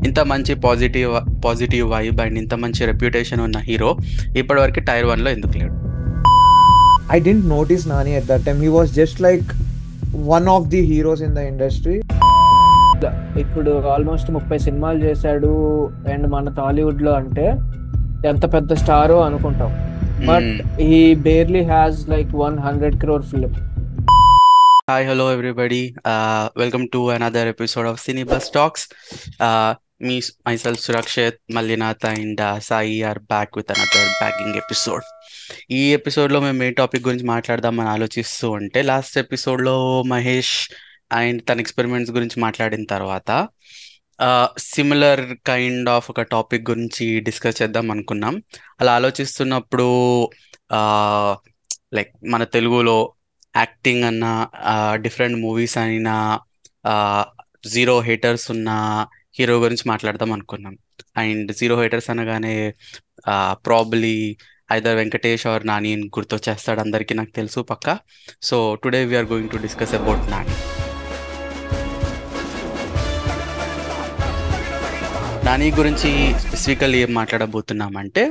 ఇంత మంచి positive positive vibe and ఇంత మంచి రెప్యుటేషన్ ఉన్న హీరో ఇప్పటివరకు టైర్ వన్లో ఎందుకు లేడు I didn't notice Nani at that time. He was just like one of the heroes in the industry. ఇప్పుడు ఆల్మోస్ట్ ముప్పై సినిమాలు చేశాడు అండ్ మన టాలీవుడ్ లో అంటే ఎంత పెద్ద స్టారో అనుకుంటాం but he barely has like one hundred crore film hi hello everybody welcome to another episode of cine bus talks me myself Surakshit Mallinath and Sai are back with another backing episode ఈ ఎపిసోడ్లో మేము ఏ టాపిక్ గురించి మాట్లాడదామని ఆలోచిస్తూ ఉంటే లాస్ట్ ఎపిసోడ్లో మహేష్ అండ్ తన experiments గురించి మాట్లాడిన తర్వాత సిమిలర్ కైండ్ ఆఫ్ ఒక టాపిక్ గురించి డిస్కస్ చేద్దాం అనుకున్నాం అలా ఆలోచిస్తున్నప్పుడు లైక్ మన తెలుగులో యాక్టింగ్ అన్న డిఫరెంట్ మూవీస్ అయినా జీరో హేటర్స్ ఉన్న హీరో గురించి మాట్లాడదాం అనుకున్నాం అండ్ జీరో హేటర్స్ అనగానే probably either Venkatesh or Nani గుర్తొచ్చేస్తాడు అందరికీ నాకు తెలుసు పక్క so today we're going to discuss about Nani Nani గురించి స్పెసిఫికల్ ఏం మాట్లాడబోతున్నామంటే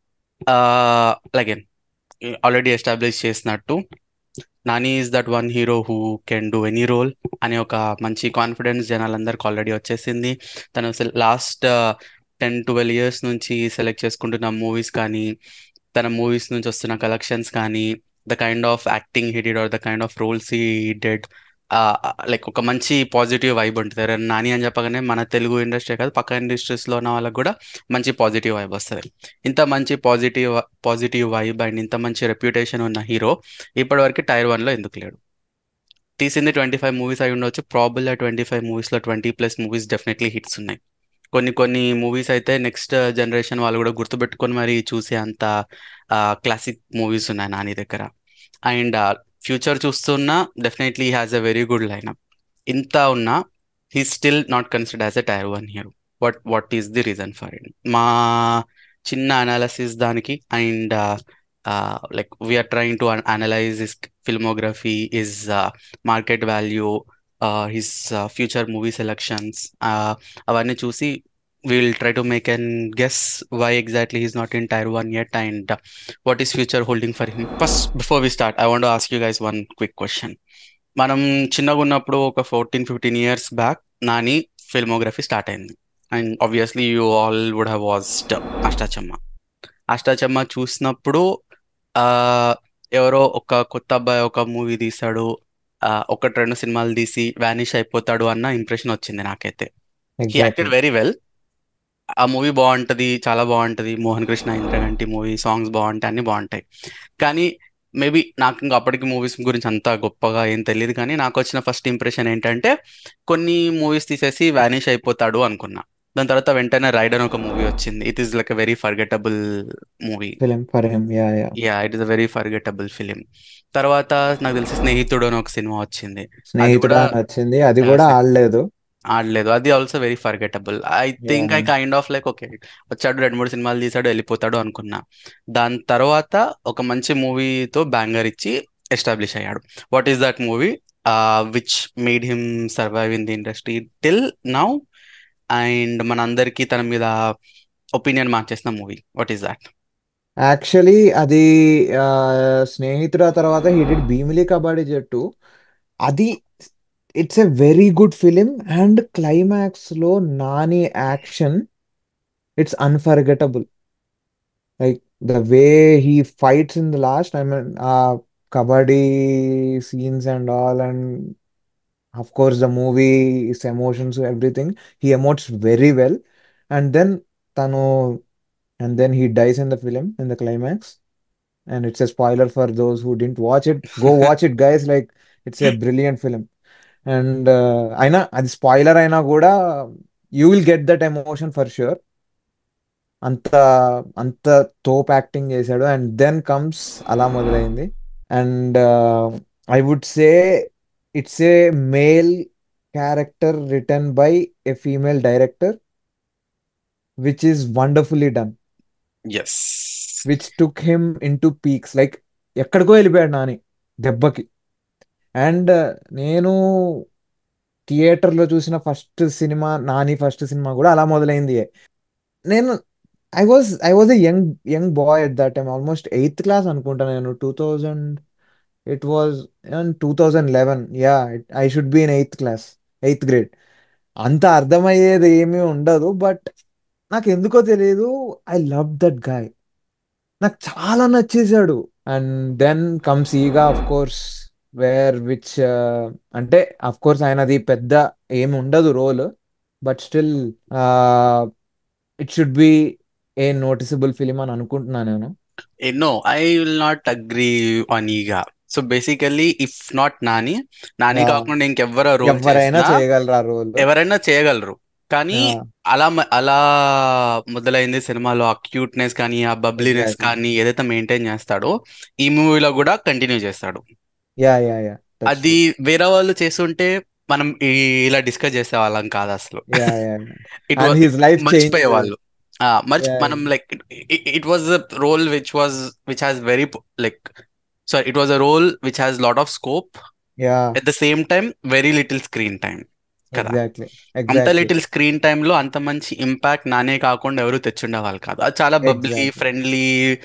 అగైన్ ఆల్రెడీ ఎస్టాబ్లిష్ చేసినట్టు Nani is that one hero who can do any role అనే ఒక మంచి కాన్ఫిడెన్స్ జనాలందరికి ఆల్రెడీ వచ్చేసింది తను లాస్ట్ టెన్ ట్వెల్వ్ ఇయర్స్ నుంచి సెలెక్ట్ చేసుకుంటున్న మూవీస్ కానీ తన మూవీస్ నుంచి వస్తున్న కలెక్షన్స్ కానీ the kind of acting he did or the kind of roles he did like ఒక మంచి పాజిటివ్ వైబ్ ఉంటుంది నాని అని చెప్పగానే మన తెలుగు ఇండస్ట్రీ కాదు పక్క ఇండస్ట్రీస్లో ఉన్న వాళ్ళకి కూడా మంచి పాజిటివ్ వైబ్ వస్తుంది ఇంత మంచి పాజిటివ్ పాజిటివ్ వైబ్ అండ్ ఇంత మంచి రెప్యుటేషన్ ఉన్న హీరో ఇప్పటివరకు టైర్ వన్లో ఎందుకు లేడు తీసింది ట్వంటీ ఫైవ్ మూవీస్ అయి ఉండొచ్చు ప్రాబుల్ ట్వంటీ ఫైవ్ మూవీస్లో twenty plus movies definitely hits ఉన్నాయి కొన్ని కొన్ని మూవీస్ అయితే నెక్స్ట్ జనరేషన్ వాళ్ళు కూడా గుర్తుపెట్టుకొని మరి చూసే అంత క్లాసిక్ మూవీస్ ఉన్నాయి నాని దగ్గర అండ్ ఫ్యూచర్ చూస్తున్నా definitely has a very good lineup ఇంత ఉన్నా he still not consider as a tier one hero what what is the reason for it మా చిన్న అనాలసిస్ దానికి and like we're trying to analyse his filmography is market value his future movie selections అవన్నీ చూసి we'll try to make an guess why exactly he's not in tier 1 yet and uh, what is future holding for him first before we start i want to ask you guys one quick question మనం చిన్నగా ఉన్నప్పుడు ఒక fourteen fifteen years back Nani filmography start అయింది and obviously you all would have watched Ashta Chamma Ashta Chamma చూసినప్పుడు ఎవరో ఒక కొత్త అబ్బాయి ఒక మూవీ తీశాడు ఒకటి రెండు సినిమాలు తీసి వానిష్ అయిపోతాడు అన్న ఇంప్రెషన్ వచ్చింది నాకైతే హీ యాక్టెడ్ వెరీ వెల్ ఆ మూవీ బాగుంటుంది చాలా బాగుంటుంది మోహన్ కృష్ణ ఇంద్రగంటి మూవీ సాంగ్స్ బాగుంటాయి అన్ని బాగుంటాయి కానీ మేబీ నాకు ఇంకా అప్పటికి మూవీస్ గురించి అంత గొప్పగా ఏం తెలియదు కానీ నాకు వచ్చిన ఫస్ట్ ఇంప్రెషన్ ఏంటంటే కొన్ని మూవీస్ తీసేసి వానిష్ అయిపోతాడు అనుకున్నా దాని తర్వాత వెంటనే రైడ్ అని ఒక మూవీ వచ్చింది it is like very forgettable movie Film for him, yeah, yeah. Yeah it is a very forgettable film తర్వాత నాకు తెలిసి స్నేహితుడు అని ఒక సినిమా వచ్చింది స్నేహితుడు కూడా- అని వచ్చింది అది కూడా ఆడలేదు ఆడలేదు అది also very forgettable I think I Yeah. Kind of like okay వచ్చాడు రెండు మూడు సినిమాలు తీసాడు వెళ్ళిపోతాడు అనుకున్నా దాని తర్వాత ఒక మంచి మూవీతో బ్యాంగర్ ఇచ్చి ఎస్టాబ్లిష్ అయ్యాడు what is that movie which made him survive in the industry till now and మనందరికీ తన మీద ఒపీనియన్ మార్చేసిన movie what is that actually అది ఆ, స్నేహితుడు ఆ తర్వాత హీ డిడ్ భీమిలి కబడ్డీ జట్టు అది it's a very good film and climax లో Nani action it's unforgettable like the way he fights in the last I mean ఆ kabaddi scenes and all and of course the movie is emotions everything he emotes very well and then tanu and then he dies in the film in the climax and it's a spoiler for those who didn't watch it go watch it guys like it's a brilliant film and uh, అయినా అది spoiler అయినా కూడా you will get that emotion for sure అంత అంత తోప్ acting చేశాడు and then comes అలా మొదలైంది and I would say it's a male character written by a female director which is wonderfully done as which took him in to peaks like ఎక్కడికో వెళ్ళిపోయాడు నాని దెబ్బకి and నేను థియేటర్ లో చూసిన first సినిమా Nani first సినిమా కూడా అలా మొదలైంది నేను I was I was a young young boy at that time almost eighth class అనుకుంటా నేను two thousand it was two thousand eleven yeah I should be in eighth class eighth grade అంత అర్థమయ్యేది ఏమీ ఉండదు బట్ నాకు ఎందుకో తెలియదు I love that guy నాకు చాలా నచ్చేసాడు and then comes Eega of course where which అంటే అఫ్ కోర్స్ ఆయనది పెద్ద ఏమి ఉండదు role but still it should be a noticeable film అని అనుకుంటున్నా నేను no I will not agree on Eega so basically if not Nani Nani Yeah. కాకుండా ఇంకెవ్వరు రోల్ ఎవరైనా చేసినా చేయగలరు ఆ రోల్ ఎవరైనా చేయగలరు కానీ అలా మ- అలా మొదలైంది సినిమాలో ఆ క్యూట్నెస్ కానీ ఆ బబ్లీనెస్ Exactly. కానీ ఏదైతే మెయింటైన్ చేస్తాడో ఈ మూవీలో కూడా కంటిన్యూ చేస్తాడు యా యా యా అది వేరే వాళ్ళు చేస్తుంటే మనం ఈ- ఇలా డిస్కస్ చేసే వాళ్ళం కాదు అసలు yeah yeah it and his life change మర్చిపోయే వాళ్ళు మర్చి Yeah. మనం like it was a role which was which has very like sorry it was a role which has lot of scope yeah at the same time very little screen time కదా exactly అంత exactly little screen time లో అంత మంచి impact నానే కాకుండా ఎవరు తెచ్చుండే వాళ్ళు కాదు అది చాలా bubbly Exactly. Friendly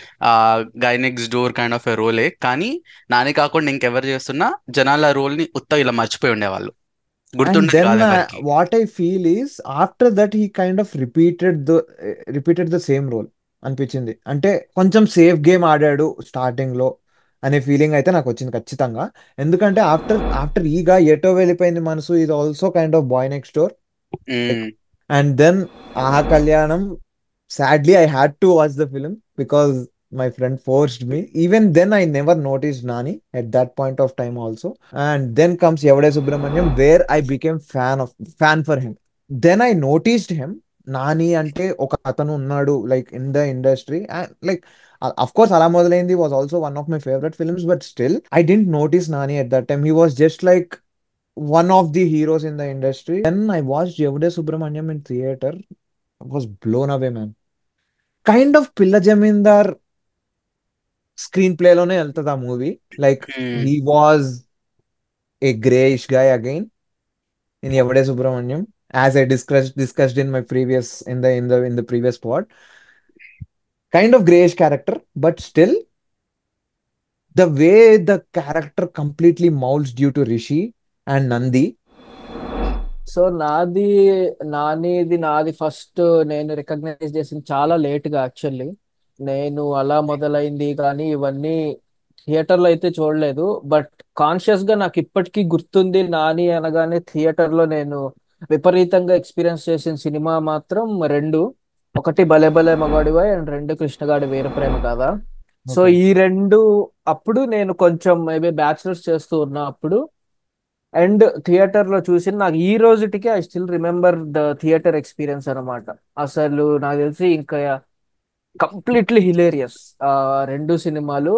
guy next door kind of a రోలే కానీ నానే కాకుండా ఇంకెవరు చేస్తున్నా జనాలు ఆ రోల్ ని ఉత్త ఇలా మర్చిపోయి ఉండేవాళ్ళు And గుర్తుండేది then కాదు uh, ఎవరికి what I feel is after that he kind of repeated the uh, repeated the same role అనిపించింది అంటే కొంచెం సేఫ్ గేమ్ ఆడాడు స్టార్టింగ్ లో అనే ఫీలింగ్ అయితే నాకు వచ్చింది ఖచ్చితంగా ఎందుకంటే ఆఫ్టర్ ఆఫ్టర్ ఈగా ఎటో వెళ్ళిపోయింది మనసు ఇది also kind of boy next door hmm. And then Aha Kalyanam sadly I had to watch the film because my friend forced me even then I never notice Nani at that point of time also and then comes Yevade Subramanyam where I became fan of fan for him then I noticed him Nani అంటే ఒక అతను ఉన్నాడు like in the industry like of course అలా మొదలైంది was also one of my favourite films but still I didn't notice Nani at that time he was just like one of the heroes in the industry. Then I watched Yevde Subramanyam in theater. I was blown away, man. Kind of Pilla Jamindar screenplay లోనే వెళ్తుంది ఆ movie like hmm. he was a grayish guy again in Yevade Subramanyam as I discussed discussed in my previous in the in the in the previous pod kind of grayish character but still the way the character completely molds due to Rishi and Nandi so నాది నానిది నాది first నేను recognise చేసింది చాలా late గా actually నేను అలా మొదలైంది కానీ ఇవన్నీ థియేటర్ లో అయితే చూడలేదు బట్ కాన్షియస్ గా నాకు ఇప్పటికీ గుర్తుంది నాని అనగానే థియేటర్ లో నేను విపరీతంగా ఎక్స్పీరియన్స్ చేసిన సినిమా మాత్రం రెండు ఒకటి భలే భలే మగాడివా అండ్ రెండు కృష్ణగాడి వీర ప్రేమ కదా సో Okay. ఈ రెండు అప్పుడు నేను కొంచెం మేబీ బ్యాచిలర్స్ చేస్తూ ఉన్నా అప్పుడు అండ్ థియేటర్ లో చూసి నాకు ఈ రోజుటికి I still remember the theatre experience అనమాట అసలు నాకు తెలిసి ఇంకా కంప్లీట్లీ హిలేరియస్ రెండు సినిమాలు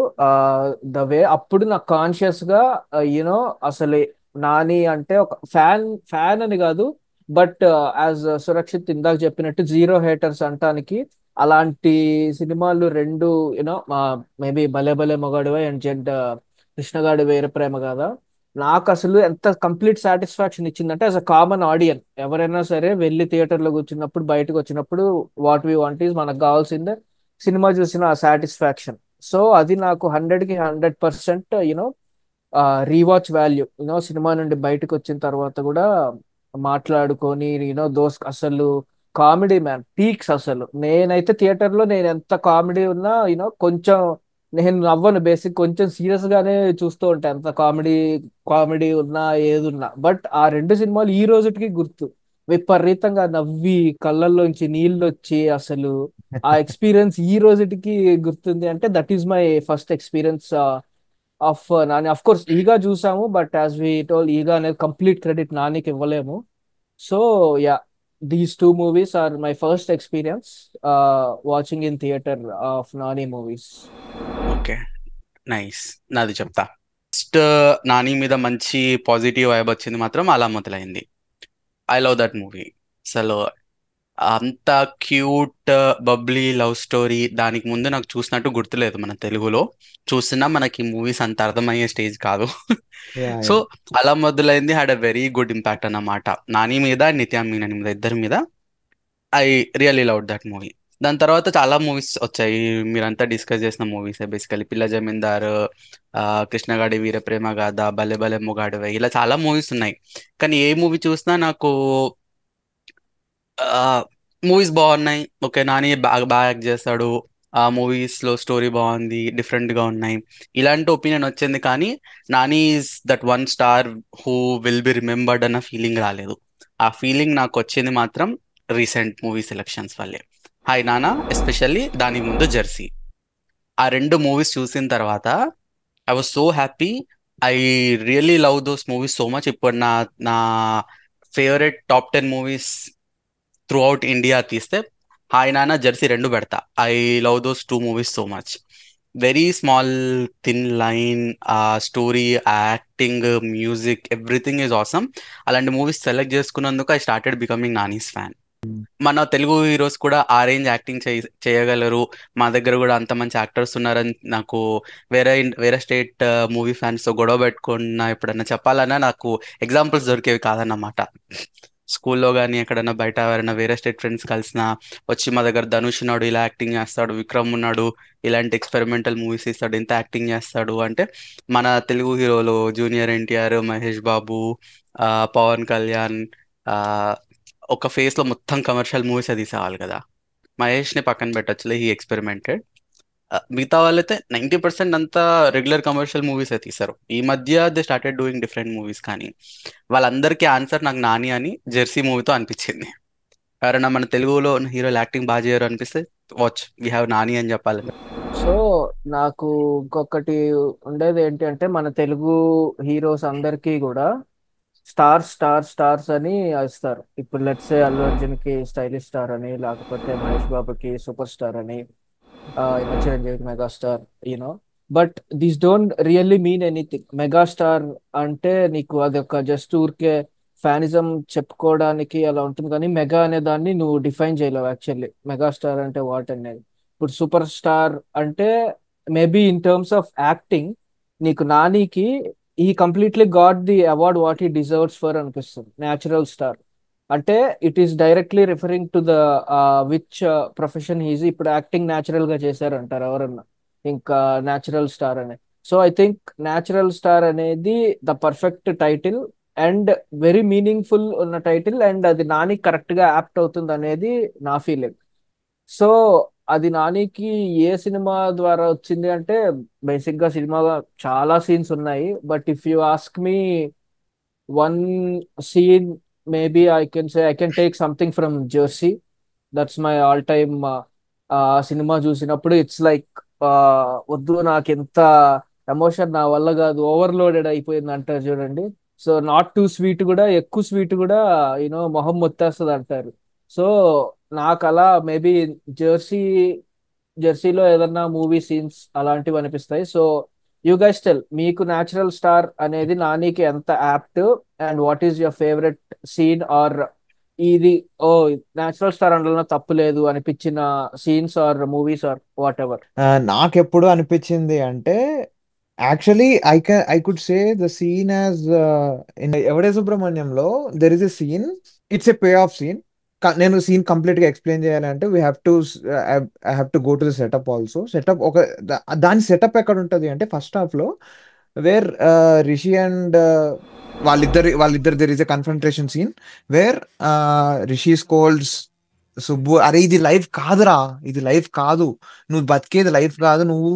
ద వే అప్పుడు నాకు కాన్షియస్ గా యూనో అసలు నాని అంటే ఒక ఫ్యాన్ ఫ్యాన్ అని కాదు బట్ యాజ్ సురక్షిత్ ఇందాక చెప్పినట్టు జీరో హేటర్స్ అంటానికి అలాంటి సినిమాలు రెండు యూనో మేబీ భలే భలే మొగాడివా అండ్ జెడ్ కృష్ణగాడి వేరే ప్రేమ కదా నాకు అసలు ఎంత కంప్లీట్ సాటిస్ఫాక్షన్ ఇచ్చిందంటే యాజ్ అ కామన్ ఆడియన్ ఎవరైనా సరే వెళ్ళి థియేటర్లో కూర్చున్నప్పుడు బయటకు వచ్చినప్పుడు వాట్ వి వాంట్ ఈజ్ మనకు కావాల్సిందే సినిమా చూసిన ఆ సాటిస్ఫాక్షన్ సో అది నాకు హండ్రెడ్ కి hundred percent you know rewatch value you know సినిమా నుండి బయటకు వచ్చిన తర్వాత కూడా మాట్లాడుకొని యూనో దోస్ అసలు కామెడీ మ్యాన్ పీక్స్ అసలు నేనైతే థియేటర్ లో నేను ఎంత కామెడీ ఉన్నా యూనో కొంచెం నేను నవ్వను బేసిక్ కొంచెం సీరియస్ గానే చూస్తూ ఉంటాను ఎంత కామెడీ కామెడీ ఉన్నా ఏదున్నా బట్ ఆ రెండు సినిమాలు ఈ రోజుకి గుర్తు విపరీతంగా నవ్వి కళ్ళల్లోంచి నీళ్ళు వచ్చి అసలు ఆ ఎక్స్పీరియన్స్ ఈ రోజుకి గుర్తుంది అంటే that is my first experience of Nani of course Eega చూసాము బట్ యాజ్ వి టోల్ ఈగా అనేది కంప్లీట్ క్రెడిట్ నానికి ఇవ్వలేము so yeah these two movies are my first experience watching in theatre of Nani movies okay nice నాది చెప్తా ఫస్ట్ నాని మీద మంచి positive vibe వచ్చింది మాత్రం అలా మొదలైంది ఐ లవ్ దట్ మూవీ అసలు అంత క్యూట్ బబ్లీ లవ్ స్టోరీ దానికి ముందు నాకు చూసినట్టు గుర్తులేదు మన తెలుగులో చూసినా మనకి మూవీస్ అంత అర్థమయ్యే స్టేజ్ కాదు యా సో యా అలా మొదలైంది had a very good impact అన్నమాట నాని మీద నిత్యా మీనన్ మీద ఇద్దరి మీద I really love that movie దాని తర్వాత చాలా మూవీస్ వచ్చాయి మీరంతా డిస్కస్ చేసిన మూవీస్ బేసికలీ పిల్ల జమీందార్ ఆ, కృష్ణగాడి వీర ప్రేమ గాథ భలే భలే మొగాడివే ఇలా చాలా మూవీస్ ఉన్నాయి కానీ ఏ మూవీ చూసినా నాకు మూవీస్ బాగున్నాయి ఓకే నాని బాగా బాగా యాక్ట్ చేస్తాడు ఆ మూవీస్ లో స్టోరీ బాగుంది డిఫరెంట్ గా ఉన్నాయి ఇలాంటి ఒపీనియన్ వచ్చింది కానీ Nani is that one star who will be remembered అన్న ఫీలింగ్ రాలేదు ఆ ఫీలింగ్ నాకు వచ్చింది మాత్రం రీసెంట్ మూవీ సెలక్షన్స్ వల్లే హాయ్ నానా ఎస్పెషల్లీ దాని ముందు జెర్సీ ఆ రెండు మూవీస్ చూసిన తర్వాత I was so happy I really love those movies so much ఇప్పుడు నా నా favourite top ten movies throughout India తీస్తే హాయ్ నాన్న జెర్సీ రెండు పెడతా I love those two movies so much very small thin line ఆ story acting music everything is awesome అలాంటి movies select చేసుకున్నందుకు I started becoming Nani's fan మన తెలుగు హీరోస్ కూడా ఆ range acting చేయ చేయగలరు మా దగ్గర కూడా అంత మంచి యాక్టర్స్ ఉన్నారని నాకు వేరే ఇన్- వేరే స్టేట్ మూవీ ఫ్యాన్స్ తో గొడవ పెట్టుకున్న ఎప్పుడన్నా చెప్పాలన్నా నాకు ఎగ్జాంపుల్స్ దొరికేవి కాదన్నమాట స్కూల్లో కానీ ఎక్కడన్నా బయట ఎవరైనా వేరే స్టేట్ ఫ్రెండ్స్ కలిసినా వచ్చి మా దగ్గర ధనుష్ ఉన్నాడు ఇలా యాక్టింగ్ చేస్తాడు విక్రమ్ ఉన్నాడు ఇలాంటి ఎక్స్పెరిమెంటల్ మూవీస్ ఇస్తాడు ఇంత యాక్టింగ్ చేస్తాడు అంటే మన తెలుగు హీరోలు జూనియర్ ఎన్టీఆర్ మహేష్ బాబు ఆ, పవన్ కళ్యాణ్ ఆ, ఒక ఫేస్ లో మొత్తం కమర్షియల్ మూవీస్ తీసేవాళ్ళు కదా మహేష్ ని పక్కన పెట్టచ్చులే హీ ఎక్స్పెరిమెంటెడ్ మిగతా వాళ్ళైతే నైంటీ పర్సెంట్ అంతా రెగ్యులర్ కమర్షియల్ మూవీస్ తీశారు ఈ మధ్య they started doing different movies కానీ వాళ్ళందరికీ ఆన్సర్ నాకు నాని అని జెర్సీ మూవీతో అనిపించింది ఎవరైనా మన తెలుగులో హీరోలు యాక్టింగ్ బాగా చేయరు అనిపిస్తే వాచ్ వీ హ్యావ్ నాని అని చెప్పాలి సో నాకు ఇంకొకటి ఉండేది ఏంటి అంటే మన తెలుగు హీరోస్ అందరికీ కూడా స్టార్స్ స్టార్ స్టార్స్ అని ఇస్తారు ఇప్పుడు లెట్స్ సే అల్లు అర్జున్ కి స్టైలిష్ స్టార్ అని లేకపోతే మహేష్ బాబుకి సూపర్ స్టార్ అని ఆ, ఇంకా Chiranjeevi megastar you know but these don't really mean anything megastar అంటే నీకు అది ఒక జస్ట్ ఊరికే ఫ్యానిజం చెప్పుకోవడానికి అలా ఉంటుంది కానీ మెగా అనే దాన్ని నువ్వు డిఫైన్ చేయలేవు యాక్చువల్లీ మెగాస్టార్ అంటే వాట్ అనేది ఇప్పుడు సూపర్ స్టార్ అంటే maybe in terms of acting నీకు నానికి he completely got the award what he deserves for అనిపిస్తుంది న్యాచురల్ స్టార్ అంటే it is directly referring to the which profession is ఇప్పుడు యాక్టింగ్ న్యాచురల్ గా చేశారంటారు ఎవరన్నా ఇంకా న్యాచురల్ స్టార్ అనే so I think natural star అనేది the perfect title and very meaningful ఉన్న టైటిల్ అండ్ అది నాని కరెక్ట్ గా యాప్ట్ అవుతుంది అనేది నా ఫీలింగ్ సో అది నానికి ఏ సినిమా ద్వారా వచ్చింది అంటే బేసిక్ గా సినిమా చాలా సీన్స్ ఉన్నాయి but if you ask me one scene maybe I can say I can take something from Jersey that's my all time సినిమా చూసినప్పుడు ఇట్స్ లైక్ వద్దు నాకు ఎంత ఎమోషన్ నా వల్ల కాదు ఓవర్లోడెడ్ అయిపోయింది అంటారు చూడండి సో నాట్ టూ స్వీట్ కూడా ఎక్కువ స్వీట్ కూడా యూనో మొహం మొత్తేస్తుంది అంటారు సో నాకు అలా మేబీ జెర్సీ జెర్సీలో ఏదన్నా మూవీ సీన్స్ అలాంటివి అనిపిస్తాయి సో యూ గైస్ టెల్ మీకు న్యాచురల్ స్టార్ అనేది నానికి ఎంత apt and what is your favourite scene or ఇది ఓ న్యాచురల్ స్టార్ అనడంలో తప్పు లేదు అనిపించిన scenes or movies or whatever నాకెప్పుడు అనిపించింది అంటే actually I can I could say the scene as in Yevade సుబ్రహ్మణ్యంలో there is a scene it's a pay off scene నేను సీన్ కంప్లీట్ గా ఎక్స్ప్లెయిన్ చేయాలంటే we have to I have to go to the setup also setup ఒక దా- దాని setup ఎక్కడ ఉంటుంది అంటే ఫస్ట్ హాఫ్ లో వేర్ రిషి అండ్ వాళ్ళిద్దరి వాళ్ళిద్దరు there is a confrontation scene where Rishi scolds Subbu అరే ఇది లైఫ్ కాదురా ఇది లైఫ్ కాదు నువ్వు బతికేది లైఫ్ కాదు నువ్వు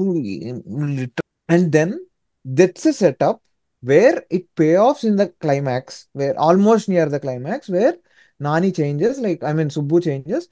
and then that's a setup where it pay offs in the climax where almost near the climax where Nani changes like I mean Subbu changes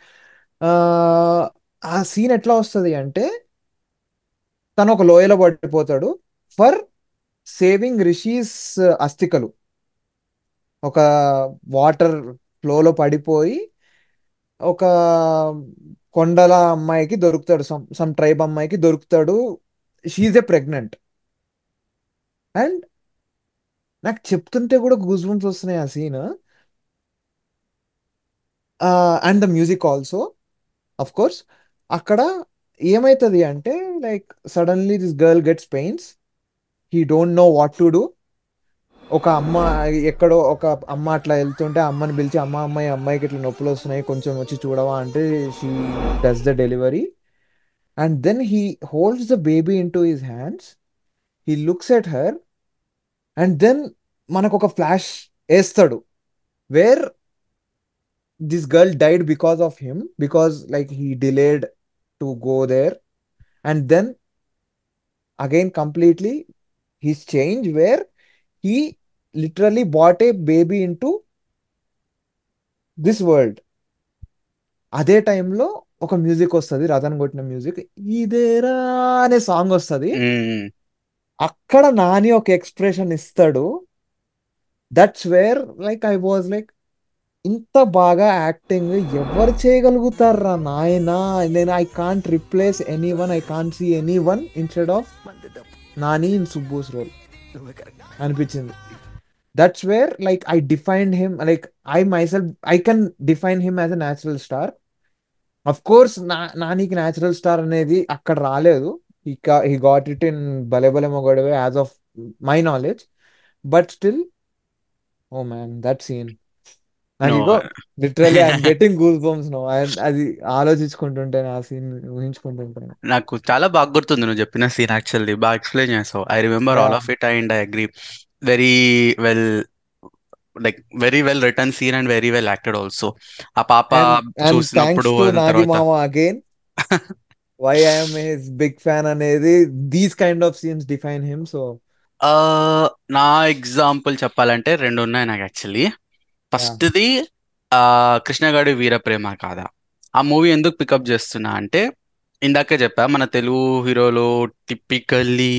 ఆ సీన్ ఎట్లా వస్తుంది అంటే తను ఒక లోయలో పడిపోతాడు ఫర్ సేవింగ్ రిషీస్ అస్థికలు ఒక వాటర్ ఫ్లోలో పడిపోయి ఒక కొండల అమ్మాయికి దొరుకుతాడు సమ్ సమ్ ట్రైబ్ అమ్మాయికి దొరుకుతాడు షీఈ్ ఎ ప్రెగ్నెంట్ అండ్ నాకు చెప్తుంటే కూడా గూజ్ బంప్స్ వస్తున్నాయి ఆ scene and the music also of course అక్కడ ఏమైతుంది అంటే like suddenly this girl gets pains he don't know what to do ఒక అమ్మ ఎక్కడో ఒక అమ్మ అట్లా వెళ్తుంటే అమ్మని పిలిచి అమ్మ అమ్మాయి అమ్మాయికి ఇట్లా నొప్పులు వస్తున్నాయి కొంచెం వచ్చి చూడవా అంటే she does the delivery and then he holds the baby into his hands he looks at her and then మనకు ఒక ఫ్లాష్ వేస్తాడు where this girl died because of him because like he delayed to go there and then again completely his change where he literally bought a baby into this world అదే టైంలో ఒక music వస్తుంది రతన్ కొట్టిన music ఇదేరా అనే song వస్తుంది మ్మ్. అక్కడ నాని ఒక ఎక్స్ప్రెషన్ ఇస్తాడు that's where like I was like ఇంత బాగా యాక్టింగ్ ఎవరు చేయగలుగుతారా నాయనా నేను I can't replace anyone I can't see anyone instead of Nani in Subbu's role అనిపించింది that's where like I defined him like I myself I can define him as a natural star of course నా నానికి natural star అనేది అక్కడ రాలేదు he got it in Bhale Bhale Magadivoy as of my knowledge but still oh man that scene నాకు No. ఇగో literally I'm getting goose bumps no అది ఆలోచించుకుంటుంటేనే ఆ సీన్ ఊహించుకుంటుంటేనే నాకు చాలా బాగా గుర్తుంది నువ్వు చెప్పిన సీన్ యాక్చువల్లీ బాగా ఎక్స్ప్లెయిన్ చేసావు I remember all Yeah. Of it and I agree very well like very well written scene and very well acted also ఆ పాప అండ్ అండ్ చూసినప్పుడు థ్యాంక్స్ టు అదంతా నాగి తర్వాత మామ again why I'm his big fan అనేది these kind of scenes define him so ఆ, నా example చెప్పాలంటే రెండు ఉన్నాయి నాకు యాక్చువల్లీ ఫస్ట్ది ఆ కృష్ణగాడి వీరప్రేమ కాదా ఆ మూవీ ఎందుకు పికప్ చేస్తున్నా అంటే ఇందాకే చెప్పా మన తెలుగు హీరోలు టిపికల్లీ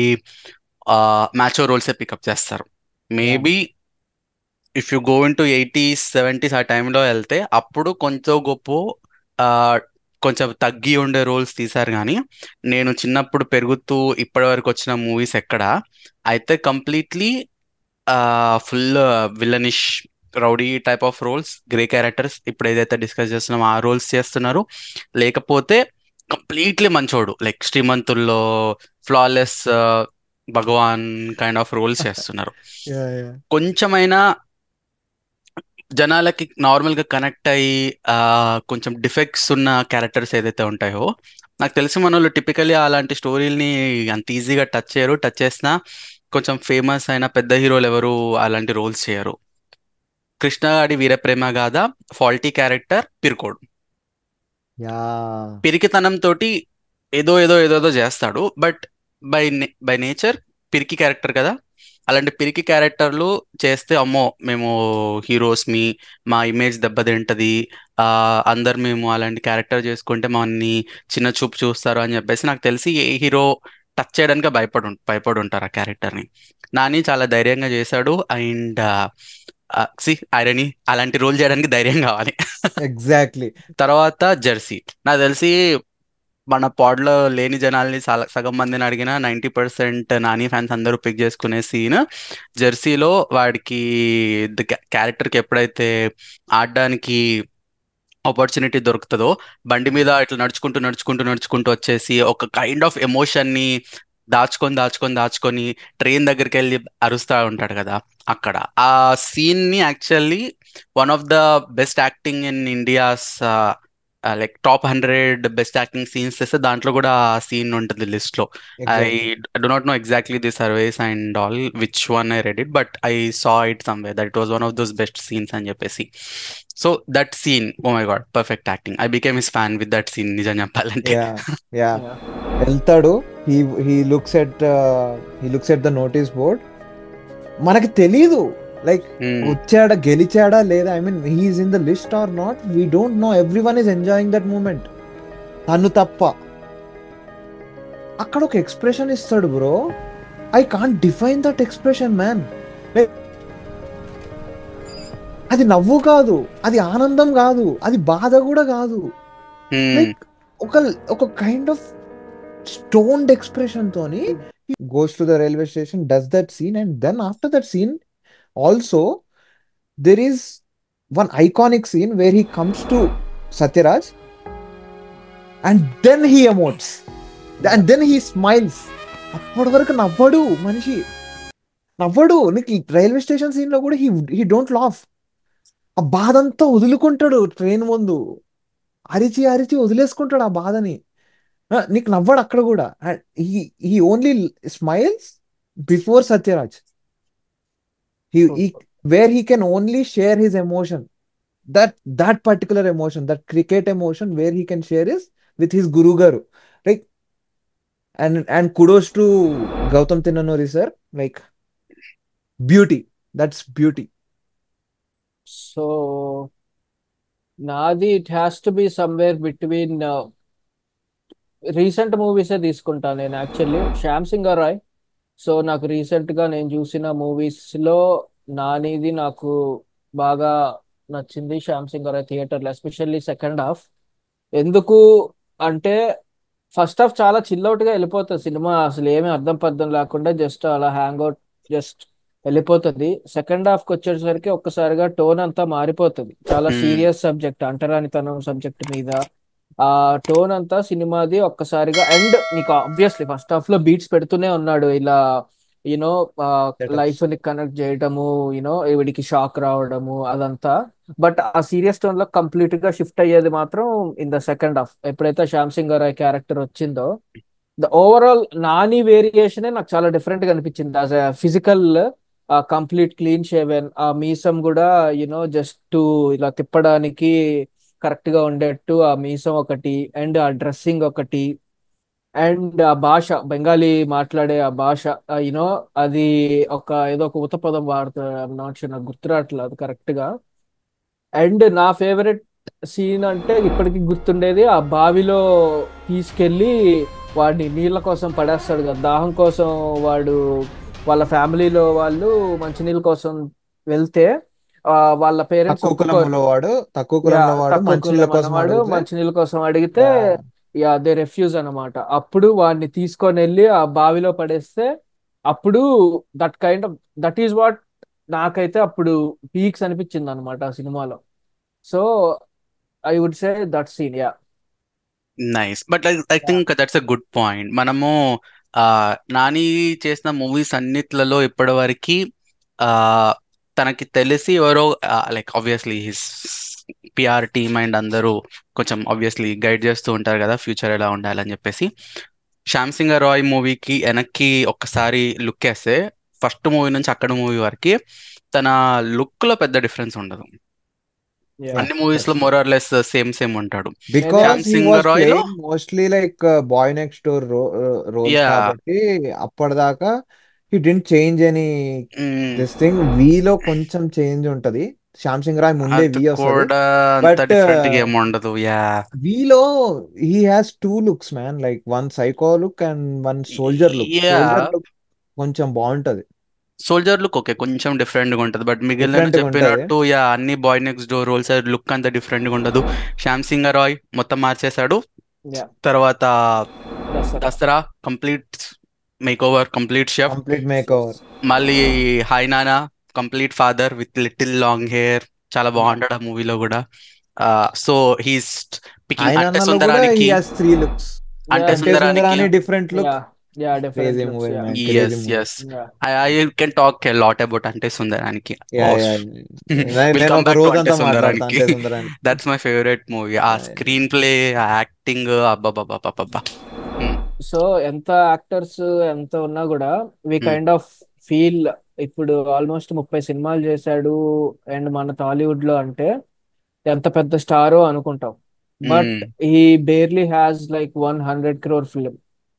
మ్యాచో రోల్సే పికప్ చేస్తారు maybe if you go into eighties seventies ఆ టైంలో వెళ్తే అప్పుడు కొంచెం గొప్ప ఆ, కొంచెం తగ్గి ఉండే రోల్స్ తీశారు కానీ నేను చిన్నప్పుడు పెరుగుతూ ఇప్పటి వరకు వచ్చిన మూవీస్ ఎక్కడ అయితే completely full villainish rowdy type of roles grey characters ఇప్పుడు ఏదైతే డిస్కస్ చేస్తున్నామో ఆ రోల్స్ చేస్తున్నారు లేకపోతే కంప్లీట్లీ మంచోడు లైక్ శ్రీమంతుల్లో flawless bhagwan kind of roles చేస్తున్నారు కొంచెమైనా జనాలకి నార్మల్ గా కనెక్ట్ అయ్యి ఆ, కొంచెం డిఫెక్ట్స్ ఉన్న క్యారెక్టర్స్ ఏదైతే ఉంటాయో నాకు తెలిసి మన వాళ్ళు టిపికలీ అలాంటి స్టోరీల్ని అంత ఈజీగా టచ్ చేయరు టచ్ చేసినా కొంచెం ఫేమస్ అయిన పెద్ద హీరోలు ఎవరు అలాంటి రోల్స్ చేయరు కృష్ణగాడి వీరప్రేమ గాథ ఫాల్టీ క్యారెక్టర్ పిర్కోడ్ యా పిరికితనం తోటి ఏదో ఏదో ఏదోదో చేస్తాడు బట్ బై బై నేచర్ పిరికి క్యారెక్టర్ కదా అలాంటి పిరికి క్యారెక్టర్లు చేస్తే అమ్మో మేము హీరోస్ మీ మా ఇమేజ్ దెబ్బతింటది ఆ అందరు మేము అలాంటి క్యారెక్టర్ చేసుకుంటే మనని చిన్న చూపు చూస్తారు అని చెప్పేసి నాకు తెలిసి ఏ హీరో టచ్ చేయడానికి భయపడు భయపడి ఉంటారు ఆ క్యారెక్టర్ని నాని చాలా ధైర్యంగా చేశాడు అండ్ సి ఐరని అలాంటి రోల్ చేయడానికి ధైర్యం కావాలి ఎగ్జాక్ట్లీ తర్వాత జెర్సీ నాకు తెలిసి మన పాడ్లో లేని జనాల్ని సల- సగం మందిని అడిగిన నైంటీ పర్సెంట్ నాని ఫ్యాన్స్ అందరూ పిక్ చేసుకునే సీన్ జెర్సీలో వాడికి క్యారెక్టర్కి ఎప్పుడైతే ఆడడానికి ఆపర్చునిటీ దొరుకుతుందో బండి మీద ఇట్లా నడుచుకుంటూ నడుచుకుంటూ నడుచుకుంటూ వచ్చేసి ఒక కైండ్ ఆఫ్ ఎమోషన్ని దాచుకొని దాచుకొని దాచుకొని ట్రైన్ దగ్గరికి వెళ్ళి అరుస్తూ ఉంటాడు కదా అక్కడ ఆ సీన్ ని actually one of the best acting in India's like top hundred best acting scenes చేస్తే దాంట్లో కూడా ఆ సీన్ ఉంటుంది లిస్ట్ లో I exactly do not know exactly the surveys and all which one I read it, but I saw it somewhere that it was one of those best scenes అని చెప్పేసి so that scene oh my god perfect acting I became his fan with that scene నిజం చెప్పాలంటే yeah yeah వెళ్తాడు he he looks at he looks at the notice board మనకి తెలీదు like Hmm. వచ్చాడా గెలిచాడా లేదా I mean he's in the list or not we don't know everyone is enjoying that moment తను తప్ప అక్కడ ఒక ఎక్స్ప్రెషన్ ఇస్తాడు bro I can't define that expression man అది నవ్వు కాదు అది ఆనందం కాదు అది బాధ కూడా కాదు Hmm. లైక్ ఒక ఒక కైండ్ ఆఫ్ స్టోన్డ్ ఎక్స్ప్రెషన్ తోని goes to the railway station does that scene and then after that scene also there is one iconic scene where he comes to Satyaraj and then he emotes and then he smiles అప్పటి వరకు నవ్వడు మనిషి నవ్వడు నీకు railway station scene లో కూడా he he don't laugh ఆ బాధ అంతా వదులుకుంటాడు train ముందు అరిచి అరిచి వదిలేసుకుంటాడు ఆ బాధని ఆ, నీకు నవ్వడు అక్కడ కూడా he he only smiles before Sathyaraj he he where he can only share his emotion that that particular emotion that cricket emotion where he can share is with his guru garu like and and kudos to gautam tinanori sir like beauty that's beauty so నాది it has to be somewhere between recent మూవీసే తీసుకుంటాను నేను యాక్చువల్లీ Shyam Singh Roy so నాకు recent గా నేను చూసిన movies లో నానిది నాకు బాగా నచ్చింది శ్యామ్ సింగ్ రాయ్ థియేటర్లో ఎస్పెషల్లీ సెకండ్ హాఫ్ ఎందుకు అంటే ఫస్ట్ హాఫ్ చాలా చిల్ అవుట్ గా వెళ్ళిపోతుంది సినిమా అసలు ఏమీ అర్థం పర్థం లేకుండా జస్ట్ అలా హ్యాంగ్ అవుట్ జస్ట్ వెళ్ళిపోతుంది సెకండ్ హాఫ్ కి వచ్చేసరికి ఒక్కసారిగా టోన్ అంతా మారిపోతుంది చాలా Hmm. సీరియస్ సబ్జెక్ట్ అంటరానితనం సబ్జెక్ట్ మీద ఆ టోన్ అంతా సినిమాది ఒక్కసారిగా అండ్ నీకు ఆబ్వియస్లీ ఫస్ట్ హాఫ్ లో బీట్స్ పెడుతూనే ఉన్నాడు ఇలా యూనో Setups. లైఫ్ ని కనెక్ట్ చేయడము యూనో వీడికి షాక్ రావడము అదంతా బట్ ఆ సీరియస్ టోన్ లో కంప్లీట్ గా షిఫ్ట్ అయ్యేది మాత్రం ఇన్ ద సెకండ్ హాఫ్ ఎప్పుడైతే శ్యామ్ సింగ్ రాయ్ క్యారెక్టర్ వచ్చిందో ద ఓవరాల్ నాని వేరియేషనే నాకు చాలా డిఫరెంట్ గా అనిపించింది as a physical complete clean shaven ఆ మీసం కూడా యునో జస్ట్ ఇలా తిప్పడానికి కరెక్ట్ గా ఉండేట్టు ఆ మీసం ఒకటి అండ్ ఆ డ్రెస్సింగ్ ఒకటి అండ్ ఆ భాష బెంగాలీ మాట్లాడే ఆ భాష యూనో అది ఒక ఏదో ఒక ఉత పదం వాడుతారు నాట్ షూర్ నాకు గుర్తురావట్లేదు కరెక్ట్ గా అండ్ నా ఫేవరెట్ సీన్ అంటే ఇప్పటికి గుర్తుండేది ఆ బావిలో తీసుకెళ్ళి వాడిని నీళ్ళ కోసం పడేస్తాడు కదా దాహం కోసం వాడు వాళ్ళ ఫ్యామిలీలో వాళ్ళు మంచినీళ్ళ కోసం వెళ్తే ఆ, వాళ్ళ పేరెంట్స్ తక్కువ ఒప్పుకోరు కులంలో వాడు తక్కువ కులంలో వాడు తక్కువ మంచినీళ్ళ కులం కోసం అన్నవాడు అడిగితే మంచినీళ్ళ కోసం అడిగితే yeah, యా దే రెఫ్యూజ్ అన్నమాట అప్పుడు వాడిని తీసుకొని వెళ్ళి ఆ బావిలో పడేస్తే అప్పుడు that kind of that is what నాకైతే అప్పుడు పీక్స్ అనిపించింది అనమాట ఆ సినిమాలో so I would say that scene yeah nice but I think that's a good point మనము ఆ నాని చేసిన మూవీస్ అన్నిట్లలో ఇప్పటివరకు ఆ తనకి తెలిసి ఎవరో like obviously his PR team and అందరూ కొంచెం ఆబ్వియస్లీ గైడ్ చేస్తూ ఉంటారు కదా ఫ్యూచర్ ఎలా ఉండాలని చెప్పేసి శ్యామ్ సింగ్ రాయ్ మూవీకి వెనక్కి ఒక్కసారి లుక్ వేస్తే ఫస్ట్ మూవీ నుంచి అక్కడ మూవీ వరకు తన లుక్ లో పెద్ద డిఫరెన్స్ ఉండదు యా అన్ని మూవీస్ లో that's more or less same same ఉంటాడు because Shyam he Singh was Roy లో playing mostly like uh, boy next door ro- uh, roles yeah కాబట్టి అప్పటిదాకా he didn't change any this thing V లో కొంచెం చేంజ్ ఉంటది శ్యామ్ సింగ్ రాయ్ ముందే అది V వస్తది కూడా అంత బట్ డిఫరెంట్ గా ఏమి ఉండదు యా V లో he has two looks man like one psycho look and one soldier look yeah soldier look కొంచెం బాగుంటది సోల్జర్ లుక్ ఓకే కొంచెం డిఫరెంట్ గా ఉంటది బట్ మిగిలిన డిఫరెంట్ గా ఉంటది చెప్పినట్టు యా అన్ని boy next door roles look అంత డిఫరెంట్ గా ఉండదు శ్యామ్ సింగ్ రాయ్ మొత్తం మార్చేశాడు యా తర్వాత Dasara Dasara complete makeover complete chef complete makeover మళ్ళీ hi Nanna complete father with little long hair చాలా యా బాగుంటాడు ఆ మూవీలో కూడా సో హీస్ పికింగ్ ఆయన అంటే అన్నలో కూడా సుందరానికి he has three looks Ante yeah Ante Sundaraniki సుందరాని different look yeah yeah different crazy looks movie yeah man yes crazy movie yes yeah I I can talk a lot about Ante Sundaraniki yeah oh yeah will నేను come ఒక back to రోజంతా అంటే మాట్లాడతా Sundaraniki Ante Sundaraniki that's my favourite movie ఆ screenplay ఆ acting అబ్బాబాబాబాబా so ఎంత actors ఎంత ఉన్నా కూడా we Hmm. Kind of feel ఇప్పుడు ఆల్మోస్ట్ ముప్పై సినిమాలు చేశాడు అండ్ మన టాలీవుడ్ లో అంటే ఎంత పెద్ద స్టారో అనుకుంటాం but he barely has like one hundred crore film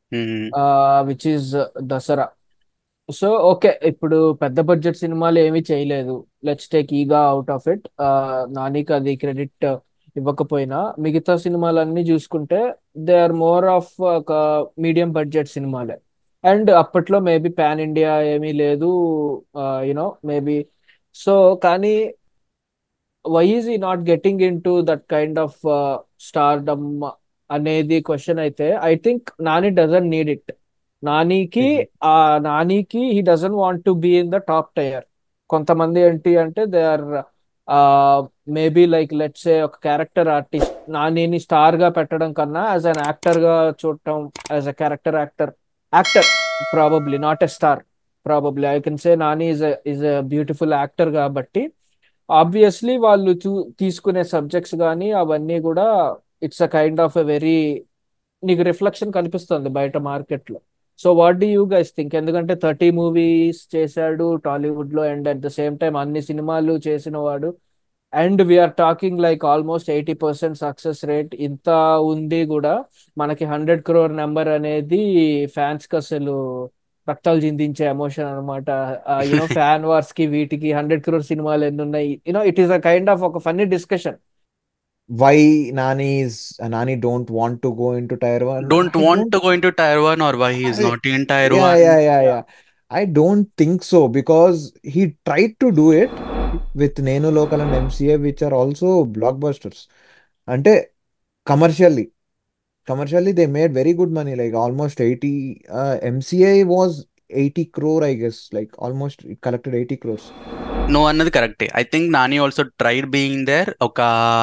which is Dasara so okay ఇప్పుడు పెద్ద బడ్జెట్ సినిమాలు ఏమీ చేయలేదు let's take Eega out of it నానికి అది క్రెడిట్ ఇవ్వకపోయినా మిగతా సినిమాలన్నీ చూసుకుంటే దే ఆర్ మోర్ ఆఫ్ ఒక మీడియం బడ్జెట్ సినిమాలే అండ్ అప్పట్లో మేబీ పాన్ ఇండియా ఏమీ లేదు యునో మేబీ సో కానీ why is he not getting into that kind of stardom అనేది క్వశ్చన్ అయితే I think Nani doesn't need it నానికి ఆ నానికి he doesn't want to be in the top tier కొంతమంది ఏంటి అంటే they are maybe like let's a ఒక character artist నానిని స్టార్ గా పెట్టడం కన్నా యాజ్ అన్ యాక్టర్ గా చూడటం as a character actor actor probably not a star probably I can say Nani is is a beautiful actor కాబట్టి ఆబ్వియస్లీ వాళ్ళు చూ తీసుకునే సబ్జెక్ట్స్ కానీ అవన్నీ కూడా it's a kind of a very నీకు రిఫ్లెక్షన్ కనిపిస్తుంది బయట మార్కెట్ లో so what do you guys think ఎందుకంటే థర్టీ మూవీస్ చేశాడు టాలీవుడ్ లో and at the same time అన్ని సినిమాలు చేసిన వాడు and we're talking like almost eighty percent success rate ఇంత ఉంది కూడా మనకి హండ్రెడ్ క్రోర్ నెంబర్ అనేది ఫ్యాన్స్ కి అసలు రక్తాలు చిందించే ఎమోషన్ అనమాట యూనో ఫ్యాన్ వార్స్ కి వీటికి హండ్రెడ్ క్రోర్ సినిమాలు ఎన్ని ఉన్నాయి you know it is a kind of ఒక funny discussion why Nani is Nani don't want to go into tier one. Don't I want don't. to go into tier one or why he is I, not in tier yeah, one. yeah, yeah, yeah. I don't think so because he tried to do it with Nenu Local and MCA, which are also blockbusters. అంటే commercially, commercially they made very good money, like almost 80. Uh, MCA was 80 crore, I guess, like almost it collected 80 crores. No అన్నది కరెక్టే I think Nani also tried being there ఒక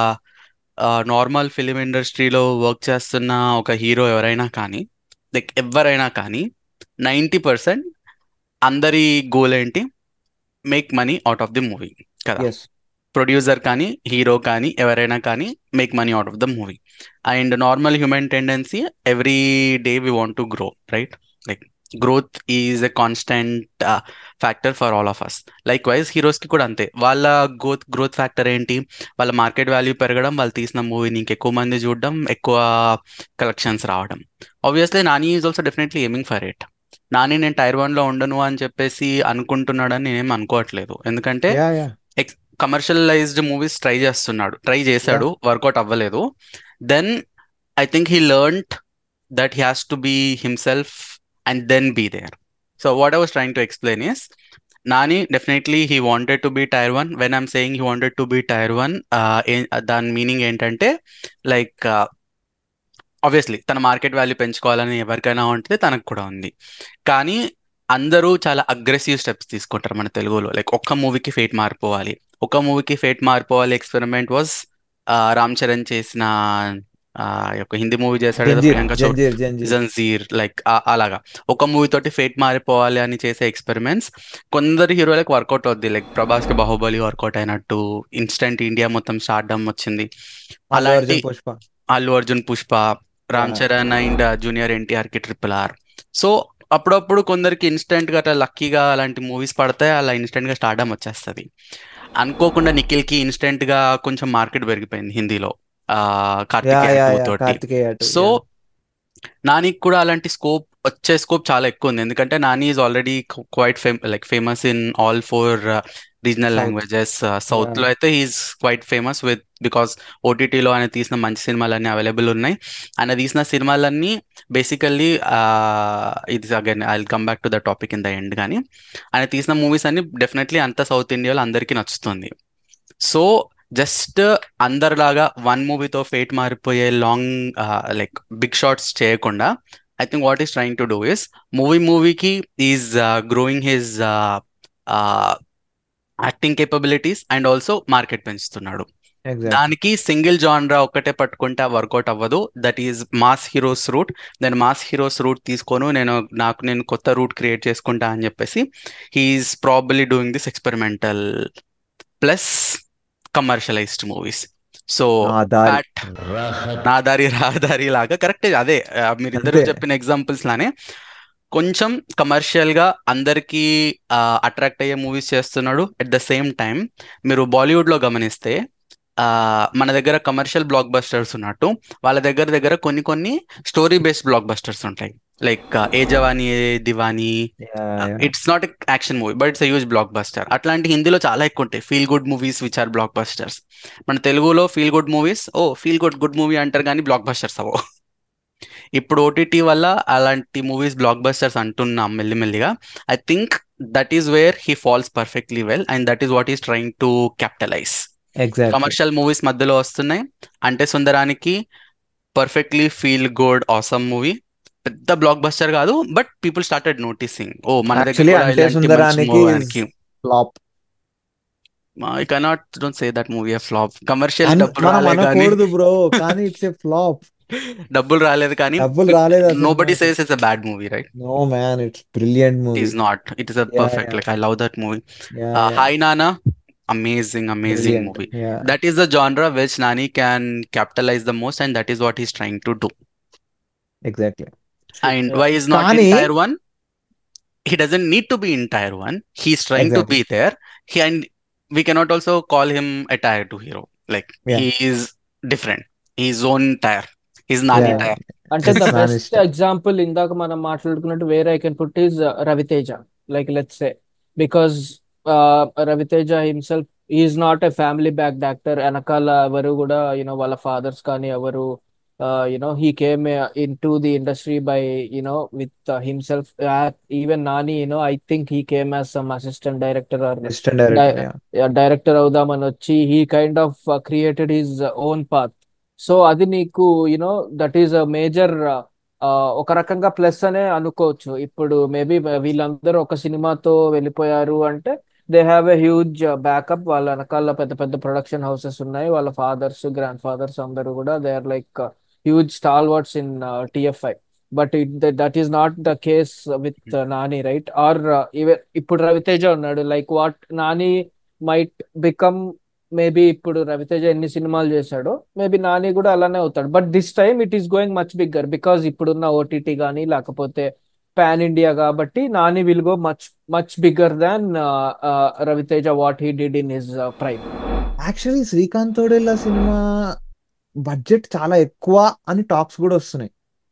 normal film ఇండస్ట్రీలో work చేస్తున్న ఒక hero ఎవరైనా కానీ like ఎవరైనా కానీ నైంటీ పర్సెంట్ అందరి గోల్ ఏంటి make money out of the movie కదా Yes, ప్రొడ్యూసర్ కానీ హీరో కానీ ఎవరైనా కానీ make money out of the movie and normal human tendency every day we want to grow right like growth is a constant factor for all of us like likewise హీరోస్కి కూడా అంతే వాళ్ళ growth growth factor ఏంటి వాళ్ళ market value పెరగడం వాళ్ళు తీసిన మూవీని ఇంకెక్కువ మంది చూడడం ఎక్కువ కలెక్షన్స్ రావడం obviously Nani is also definitely aiming for it Nani నేను టైర్ వన్లో ఉండను అని చెప్పేసి అనుకుంటున్నాడని నేనేం అనుకోవట్లేదు ఎందుకంటే yeah, yeah, ఎక్స్ కమర్షియలైజ్డ్ మూవీస్ ట్రై చేస్తున్నాడు ట్రై yeah, చేశాడు వర్కౌట్ అవ్వలేదు then I think he learned that he has to be himself and then be there so what I was trying to explain is Nani definitely he wanted to be tier one when I'm saying he wanted to be tier one దాని meaning ఏంటంటే like obviously తన market value పెంచుకోవాలని ఎవరికైనా ఉంటుంది తనకు కూడా ఉంది కానీ అందరూ చాలా అగ్రెసివ్ స్టెప్స్ తీసుకుంటారు మన తెలుగులో లైక్ ఒక్క మూవీకి ఫేట్ మారిపోవాలి ఒక మూవీకి ఫేట్ మారిపోవాలి ఎక్స్పెరిమెంట్ వాజ్ రామ్ చరణ్ చేసిన ఆ, ఒక హిందీ మూవీ చేశాడు కదా Janjeer, Priyanka Chopra Janjeer, Janjeer. Zanjeer like అలాగా ఒక మూవీ తోటి ఫేట్ మారిపోవాలి అని చేసే ఎక్స్పెరిమెంట్స్ కొందరు హీరోలకు వర్కౌట్ అవుద్ది లైక్ ప్రభాస్ కి బాహుబలి వర్కౌట్ అయినట్టు ఇన్స్టెంట్ ఇండియా మొత్తం స్టార్డమ్ వచ్చింది అల్లు అలాంటి Arjun Pushpa Allu Arjun Pushpa Ram Yeah. Charan and junior NTR కి ట్రిపుల్ ఆర్ సో అప్పుడప్పుడు కొందరికి ఇన్స్టెంట్ గా అట్లా లక్కీగా అలాంటి మూవీస్ పడతాయి అలా ఇన్స్టెంట్ గా స్టార్డమ్ వచ్చేస్తుంది అనుకోకుండా నిఖిల్ కి ఇన్స్టెంట్ గా కొంచెం మార్కెట్ పెరిగిపోయింది హిందీలో ఆ yeah Karthikeya yeah two yeah తోటి కార్తికేయ టూ సో యా నానికి కూడా అలాంటి స్కోప్ వచ్చే స్కోప్ చాలా ఎక్కువ ఉంది ఎందుకంటే Nani is already quite fame like famous in all four regional south languages south yeah లో అయితే is quite famous with because ఓటీటీలో ఆయన తీసిన మంచి సినిమాలన్నీ అవైలబుల్ ఉన్నాయి ఆయన తీసిన సినిమాలన్నీ బేసికల్లీ ఇది again I come back to the topic in the end కానీ ఆయన తీసిన మూవీస్ అన్ని డెఫినెట్లీ అంత సౌత్ ఇండియాలో అందరికీ నచ్చుతుంది సో జస్ట్ అందరిలాగా వన్ మూవీతో ఫేట్ మారిపోయే లాంగ్ లైక్ బిగ్ షాట్స్ చేయకుండా I think what is trying to do is movie మూవీకి is growing his acting capabilities and also market పెంచుతున్నాడు ఎగ్జాక్ట్లీ దానికి సింగిల్ జాన్రా ఒక్కటే పట్టుకుంటే వర్కౌట్ అవ్వదు that is mass heroes route నేను mass heroes route తీసుకోను నేను నాకు నేను కొత్త రూట్ క్రియేట్ చేసుకుంటా అని చెప్పేసి he's probably doing this experimental plus commercialized movies so ఆ దారి దాట్ నా దారి రహదారి లాగా కరెక్ట్ అదే ఆ, మీరిద్దరూ అంతే చెప్పిన ఎగ్జాంపుల్స్ లానే కొంచెం కమర్షియల్ గా అందరికీ అట్రాక్ట్ అయ్యే మూవీస్ చేస్తున్నాడు ఎట్ ద సేమ్ టైం మీరు బాలీవుడ్ లో గమనిస్తే ఆ, మన దగ్గర కమర్షియల్ బ్లాక్ బస్టర్స్ ఉన్నట్టు వాళ్ళ దగ్గర దగ్గర కొన్ని కొన్ని స్టోరీ బేస్డ్ బ్లాక్ బస్టర్స్ ఉంటాయి like Yeh Jawaani Hai Deewani yeah yeah it's not action movie but it's huge blockbuster అట్లాంటి హిందీలో చాలా ఎక్కువ ఉంటాయి feel good movies which are blockbusters మన తెలుగులో feel good movies oh feel good good movie అంటారు కానీ బ్లాక్ బస్టర్స్ అవో ఇప్పుడు ఓటీటీ వల్ల అలాంటి మూవీస్ బ్లాక్ బస్టర్స్ అంటున్నాం మెల్లిమెల్లిగా I think that is where he falls perfectly well and that is what is trying to capitalize exactly commercial movies మధ్యలో వస్తున్నాయి Ante Sundaraniki perfectly feel good awesome movie పెద్ద blockbuster కాదు but people started noticing oh మన దగ్గర actually కూడా అంటే ఇలాంటి మంచి సుందరానికి మూవానికి flop I cannot don't say that movie flop commercial అన్ డబ్బులు మనం రాలే కానీ అనకూడదు బ్రో కానీ ఇట్స్ ఏ ఫ్లాప్ డబ్బులు రాలేదు కానీ డబ్బులు రాలేదు ఆ నో బడీ సినిమాకి says it's a bad movie right no man it's brilliant it movie is not it is a yeah perfect yeah like I love that movie yeah yeah hi Nanna amazing amazing brilliant movie yeah that is the genre which nani can capitalize the most and that is what he's trying to do exactly True. and Yeah. why is not in కానీ tier one he doesn't need to be in tier one he's trying to exactly be there he and we cannot also call him a tier two hero like yeah he is different he's own tier he's yeah nani yeah tier అంటే the it's నాన్ best ఇష్టం example ఇందాక మనం మాట్లాడుకున్నట్టు వేరే I can put is Ravi Teja like let's say because Ravi Teja himself is not a family back actor వెనకాల ఎవరు కూడా యూనో వాళ్ళ ఫాదర్స్ కానీ ఎవరు you know he came into the industry by you know with himself even Nani you know I think he came as some assistant director or assistant director yeah director అవుదామని వచ్చి he kind of created his own path so అది నీకు you know that is a major ఒక రకంగా plus అనే అనుకోవచ్చు ఇప్పుడు maybe వీళ్ళందరూ ఒక సినిమాతో వెళ్ళిపోయారు అంటే they have a huge backup వాళ్ళ వెనకాల పెద్ద పెద్ద ప్రొడక్షన్ హౌసెస్ ఉన్నాయి వాళ్ళ ఫాదర్స్ గ్రాండ్ ఫాదర్స్ అందరూ కూడా they are like huge stalwarts in TFI but that is not the case with Nani right or ఇప్పుడు రవితేజ ఉన్నాడు like what Nani might become maybe ఇప్పుడు రవితేజ ఎన్ని సినిమాలు చేశాడో మేబీ నాని కూడా అలానే అవుతాడు but this time it is going much bigger because ఇప్పుడున్న ఓటీటీ కానీ లేకపోతే పాన్ ఇండియా కాబట్టి Nani will go much much bigger than Ravi Teja what he did in his prime actually Srikanth తోడేళ్ళ సినిమా బడ్జెట్ చాలా ఎక్కువ అని టాక్స్ కూడా వస్తున్నాయి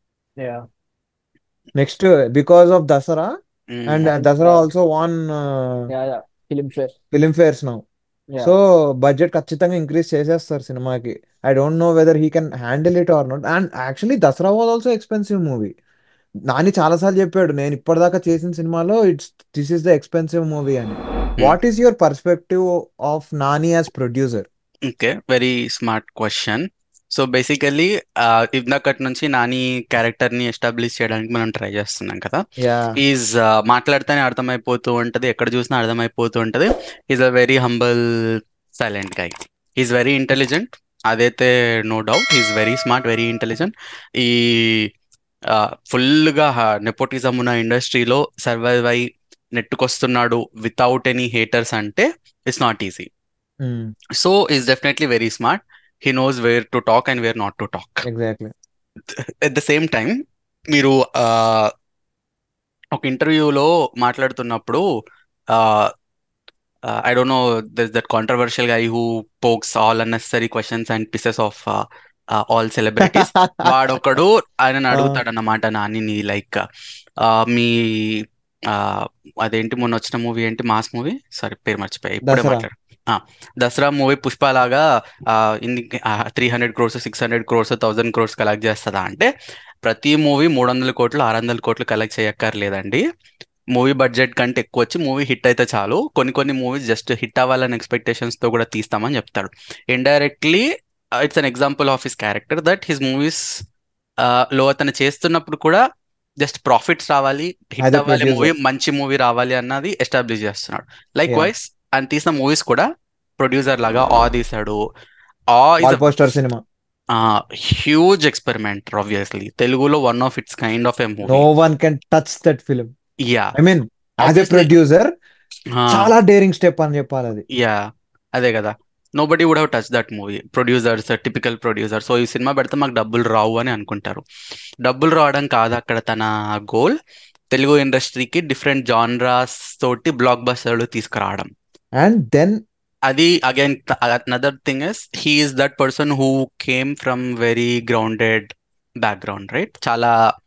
next because of Dasara Mm. And And, Dasara uh, also won filmfare filmfares now yeah so budget ఖచ్చితంగా increase చేసేస్తారు సినిమాకి I don't no whether he can handle it or not and actually Dasara was also expensive movie Nani చాలాసార్లు చెప్పాడు నేను ఇప్పటిదాకా చేసిన సినిమాలో it's this is the expensive movie అని what is your perspective of Nani as producer okay very smart question so basically ఇందాకటి నుంచి Nani character ని ఎస్టాబ్లిష్ చేయడానికి మనం ట్రై చేస్తున్నాం కదా యా ఈజ్ మాట్లాడితేనే అర్థమైపోతూ ఉంటది ఎక్కడ చూసినా అర్థమైపోతూ ఉంటది is a very humble silent guy is very intelligent అదైతే no doubt is very smart very intelligent ఈ ఫుల్గా నెపోటిజం ఉన్న ఇండస్ట్రీలో సర్వైవ్ అయి నెట్టుకొస్తున్నాడు వితౌట్ ఎనీ హేటర్స్ అంటే it's not easy so is definitely very smart he knows where to talk and where not to talk exactly at the same time మీరు ఆ, ఒక ఇంటర్వ్యూలో మాట్లాడుతున్నప్పుడు I don't know this that controversial guy who పోక్స్ all unnecessary questions and pieces of all celebrities వాడొకడు ఆయన అడుగుతాడు అన్నమాట Nani like మీ ఆ, అదేంటి మొన్న వచ్చిన మూవీ ఏంటి మాస్ మూవీ సారీ పేరు మర్చిపోయా ఇప్పుడే దసరా మాట్లాడు ఆ, దసరా మూవీ పుష్ప లాగా ఇన్ని three hundred crores six hundred crores thousand crores collect చేస్తుందా అంటే ప్రతి మూవీ మూడు వందల కోట్లు ఆరు వందల కోట్లు కలెక్ట్ చేయక్కర్లేదండి మూవీ బడ్జెట్ కంటే ఎక్కువ వచ్చి మూవీ హిట్ అయితే చాలు కొన్ని కొన్ని మూవీస్ జస్ట్ హిట్ అవ్వాలని expectations తో కూడా తీస్తామని చెప్తాడు indirectly it's an example of his character that his movies లో అతను చేస్తున్నప్పుడు కూడా జస్ట్ ప్రాఫిట్స్ రావాలి హిట్ యాజ్ ఎ అవ్వాలి మూవీ ప్రొడ్యూసర్ మంచి మూవీ రావాలి అన్నది ఎస్టాబ్లిష్ చేస్తున్నాడు లైక్ యా వైస్ ఆయన తీసిన మూవీస్ కూడా ప్రొడ్యూసర్ లాగా ఆ తీశాడు ఆ is wall poster cinema huge experiment obviously తెలుగులో one of its kind of a no movie one can touch that film yeah I mean as a obviously producer చాలా daring step అని చెప్పాలి అది యా అదే కదా nobody would have touch that movie producers typical producer so ఈ సినిమా పెడితే మాకు డబ్బులు రావు అని అనుకుంటారు డబ్బులు రావడం కాదు అక్కడ తన గోల్ తెలుగు ఇండస్ట్రీకి డిఫరెంట్ జాన్రాస్ తోటి బ్లాక్ బస్టర్లు తీసుకురావడం అండ్ దెన్ అది again another thing is he is that person who came from very grounded background right చాలా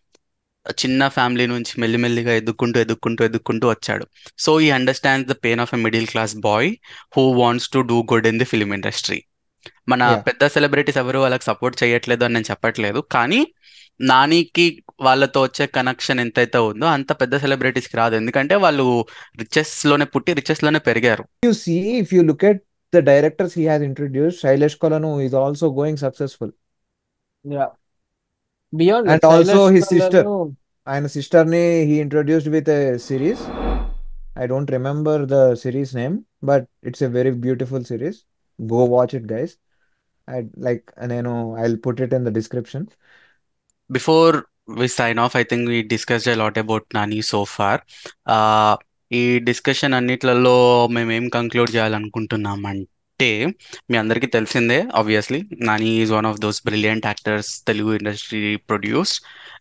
చిన్న ఫ్యామిలీ నుంచి మెల్లిమెల్లిగా ఎదుక్కుంటూ ఎదుక్కుంటూ ఎదుక్కుంటూ వచ్చాడు so he understands the pain of a middle class boy who wants to do good in the film industry మన yeah పెద్ద celebrities ఎవరు వాళ్ళకి support చేయట్లేదు అని నేను చెప్పట్లేదు కానీ నానికి వాళ్ళతో వచ్చే కనెక్షన్ ఎంతైతే ఉందో అంత పెద్ద సెలబ్రిటీస్ కి రాదు ఎందుకంటే వాళ్ళు రిచెస్ లోనే పుట్టి రిచెస్ లోనే పెరిగారు you see, if you look at the directors he has introduced, Shailesh Kolanu is also going successful. Yeah beyond And like also Shailesh his sister, కళను ఆయన sister ని he introduced with a series. I don't remember the series name, but it's a very beautiful series. Go watch it, guys. I like, నేను I'll put it in the description. Before we sign off I think we discussed a lot about Nani so far ఈ discussion అన్నిట్లలో మేము ఏం conclude చేయాలనుకుంటున్నామంటే మీ అందరికీ తెలిసిందే obviously Nani is one of those brilliant actors Telugu industry produced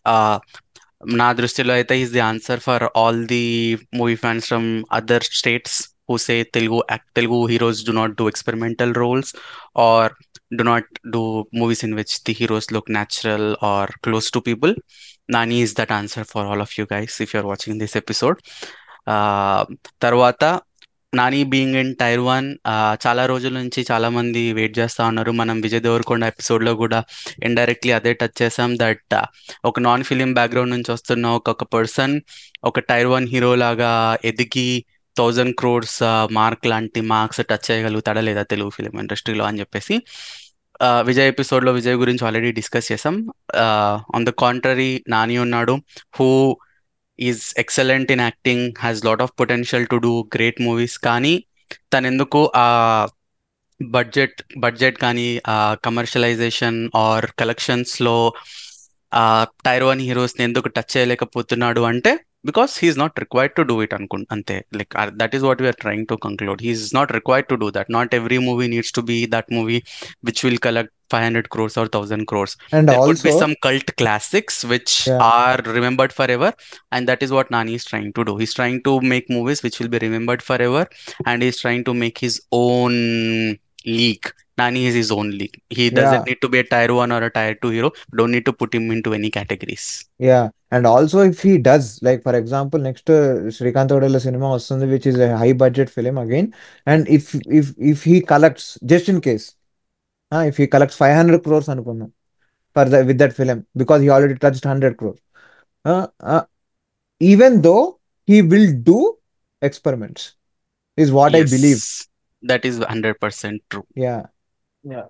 నా దృష్టిలో అయితే is the answer for all the movie fans from other states who say Telugu act Telugu heroes do not do experimental roles or do not do movies in which the heroes look natural or close to people. Nani is that answer for all of you guys if you're watching this episode. Uh, తర్వాత Nani being in tier one చాలా రోజుల నుంచి చాలా మంది wait చేస్తా ఉన్నారు మనం Vijay Devarakonda episode లో కూడా ఇండైరెక్ట్లీ అదే టచ్ చేసాం దట్ ఒక నాన్ ఫిలిం బ్యాక్గ్రౌండ్ నుంచి వస్తున్న ఒక్కొక్క పర్సన్ ఒక టైర్ వన్ హీరో లాగా ఎదిగి థౌజండ్ క్రోడ్స్ మార్క్ లాంటి మార్క్స్ టచ్ చేయగలుగుతాడా లేదా తెలుగు ఫిలిం ఇండస్ట్రీలో అని చెప్పేసి ఆ, విజయ్ ఎపిసోడ్లో విజయ్ గురించి ఆల్రెడీ డిస్కస్ చేసాం ఆన్ ద కాంట్రరీ నాని ఉన్నాడు who is excellent in acting has lot of potential to do great movies కానీ తను ఎందుకు ఆ బడ్జెట్ బడ్జెట్ కానీ ఆ కమర్షియలైజేషన్ ఆర్ కలెక్షన్స్లో ఆ టైర్ వన్ హీరోస్ని ఎందుకు టచ్ చేయలేకపోతున్నాడు అంటే because he's not required to do it అనుకు అంతే like that is what we're trying to conclude he's not required to do that not every movie needs to be that movie which will collect 500 crores or 1000 crores And there could be also, some cult classics which yeah, are remembered forever and that is what nani is trying to do he's trying to make movies which will be remembered forever and he's trying to make his own league nani is his own league he doesn't yeah, need to be a tier 1 or a tier 2 hero don't need to put him into any categories yeah. And also, if he does, like for example, next uh, Srikanth Odella cinema వస్తుంది, which is a high budget film again, and if if if he collects, just in case, uh, if he collects 500 crores అనుకుందాం for the with that film because he already touched 100 crores. Uh, uh, even though he will do experiments, is what I believe. yes that is 100% true Yeah. Yeah.